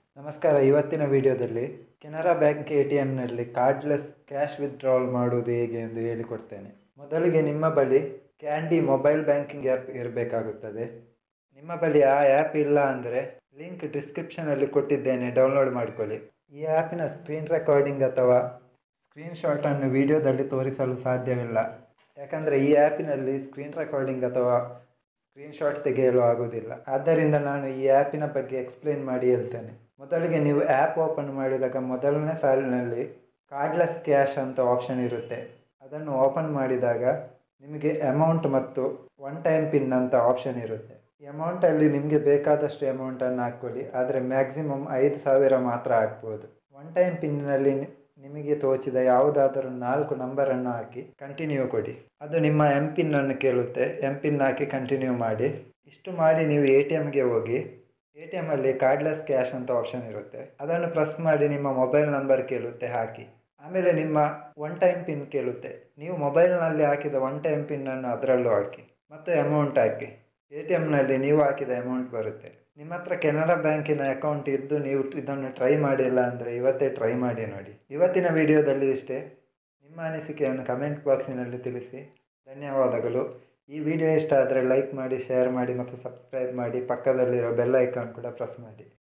ನಮಸ್ಕಾರ ಇವತ್ತಿನ ವಿಡಿಯೋದಲ್ಲಿ ಕೆನರಾ ಬ್ಯಾಂಕ್ ಎ ಟಿ ಎಮ್ನಲ್ಲಿ ಕಾರ್ಡ್ಲೆಸ್ ಕ್ಯಾಶ್ ವಿತ್ಡ್ರಾವಲ್ ಮಾಡುವುದು ಹೇಗೆ ಎಂದು ಹೇಳಿಕೊಡ್ತೇನೆ ಮೊದಲಿಗೆ ನಿಮ್ಮ ಬಳಿ ಕ್ಯಾಂಡಿ ಮೊಬೈಲ್ ಬ್ಯಾಂಕಿಂಗ್ ಆ್ಯಪ್ ಇರಬೇಕಾಗುತ್ತದೆ ನಿಮ್ಮ ಬಳಿ ಆ ಆ್ಯಪ್ ಇಲ್ಲ ಅಂದರೆ ಲಿಂಕ್ ಡಿಸ್ಕ್ರಿಪ್ಷನಲ್ಲಿ ಕೊಟ್ಟಿದ್ದೇನೆ ಡೌನ್ಲೋಡ್ ಮಾಡಿಕೊಳ್ಳಿ ಈ ಆ್ಯಪಿನ ಸ್ಕ್ರೀನ್ ರೆಕಾರ್ಡಿಂಗ್ ಅಥವಾ ಸ್ಕ್ರೀನ್ಶಾಟನ್ನು ವಿಡಿಯೋದಲ್ಲಿ ತೋರಿಸಲು ಸಾಧ್ಯವಿಲ್ಲ ಯಾಕಂದರೆ ಈ ಆ್ಯಪಿನಲ್ಲಿ ಸ್ಕ್ರೀನ್ ರೆಕಾರ್ಡಿಂಗ್ ಅಥವಾ ಸ್ಕ್ರೀನ್ಶಾಟ್ ತೆಗೆಯಲು ಆಗುವುದಿಲ್ಲ ಆದ್ದರಿಂದ ನಾನು ಈ ಆ್ಯಪಿನ ಬಗ್ಗೆ ಎಕ್ಸ್ಪ್ಲೇನ್ ಮಾಡಿ ಹೇಳ್ತೇನೆ ಮೊದಲಿಗೆ ನೀವು ಆ್ಯಪ್ ಓಪನ್ ಮಾಡಿದಾಗ ಮೊದಲನೇ ಸಾಲಿನಲ್ಲಿ ಕಾರ್ಡ್ಲೆಸ್ ಕ್ಯಾಶ್ ಅಂತ ಆಪ್ಷನ್ ಇರುತ್ತೆ ಅದನ್ನು ಓಪನ್ ಮಾಡಿದಾಗ ನಿಮಗೆ ಅಮೌಂಟ್ ಮತ್ತು ಒನ್ ಟೈಮ್ ಪಿನ್ ಅಂತ ಆಪ್ಷನ್ ಇರುತ್ತೆ ಈ ಅಮೌಂಟಲ್ಲಿ ನಿಮಗೆ ಬೇಕಾದಷ್ಟು ಅಮೌಂಟನ್ನು ಹಾಕ್ಕೊಳ್ಳಿ ಆದರೆ ಮ್ಯಾಕ್ಸಿಮಮ್ ಐದು ಸಾವಿರ ಮಾತ್ರ ಹಾಕ್ಬೋದು ಒನ್ ಟೈಮ್ ಪಿನ್ನಲ್ಲಿ ನಿಮಗೆ ತೋಚಿದ ಯಾವುದಾದರೂ ನಾಲ್ಕು ನಂಬರನ್ನು ಹಾಕಿ ಕಂಟಿನ್ಯೂ ಕೊಡಿ ಅದು ನಿಮ್ಮ ಎಂ ಪಿನ್ನನ್ನು ಕೇಳುತ್ತೆ ಎಂ ಪಿನ್ ಹಾಕಿ ಕಂಟಿನ್ಯೂ ಮಾಡಿ ಇಷ್ಟು ಮಾಡಿ ನೀವು ಎ ಟಿ ಎಮ್ಗೆ ಹೋಗಿ ಎ ಟಿ ಎಮ್ಮಲ್ಲಿ ಕಾರ್ಡ್ಲೆಸ್ ಕ್ಯಾಶ್ ಅಂತ ಆಪ್ಷನ್ ಇರುತ್ತೆ ಅದನ್ನು ಪ್ರೆಸ್ ಮಾಡಿ ನಿಮ್ಮ ಮೊಬೈಲ್ ನಂಬರ್ ಕೇಳುತ್ತೆ ಹಾಕಿ ಆಮೇಲೆ ನಿಮ್ಮ ಒನ್ ಟೈಮ್ ಪಿನ್ ಕೇಳುತ್ತೆ ನೀವು ಮೊಬೈಲ್ನಲ್ಲಿ ಹಾಕಿದ ಒನ್ ಟೈಮ್ ಪಿನ್ನನ್ನು ಅದರಲ್ಲೂ ಹಾಕಿ ಮತ್ತು ಅಮೌಂಟ್ ಹಾಕಿ ಎ ಟಿ ಎಮ್ನಲ್ಲಿ ನೀವು ಹಾಕಿದ ಅಮೌಂಟ್ ಬರುತ್ತೆ ನಿಮ್ಮ ಹತ್ರ ಕೆನರಾ ಬ್ಯಾಂಕಿನ ಅಕೌಂಟ್ ಇದ್ದು ನೀವು ಇದನ್ನು ಟ್ರೈ ಮಾಡಿಲ್ಲ ಅಂದರೆ ಇವತ್ತೇ ಟ್ರೈ ಮಾಡಿ ನೋಡಿ ಇವತ್ತಿನ ವಿಡಿಯೋದಲ್ಲಿ ಇಷ್ಟೇ ನಿಮ್ಮ ಅನಿಸಿಕೆಯನ್ನು ಕಮೆಂಟ್ ಬಾಕ್ಸಿನಲ್ಲಿ ತಿಳಿಸಿ ಧನ್ಯವಾದಗಳು ಈ ವಿಡಿಯೋ ಇಷ್ಟ ಆದರೆ ಲೈಕ್ ಮಾಡಿ ಶೇರ್ ಮಾಡಿ ಮತ್ತು ಸಬ್ಸ್ಕ್ರೈಬ್ ಮಾಡಿ ಪಕ್ಕದಲ್ಲಿರೋ ಬೆಲ್ ಐಕಾನ್ ಕೂಡ ಪ್ರೆಸ್ ಮಾಡಿ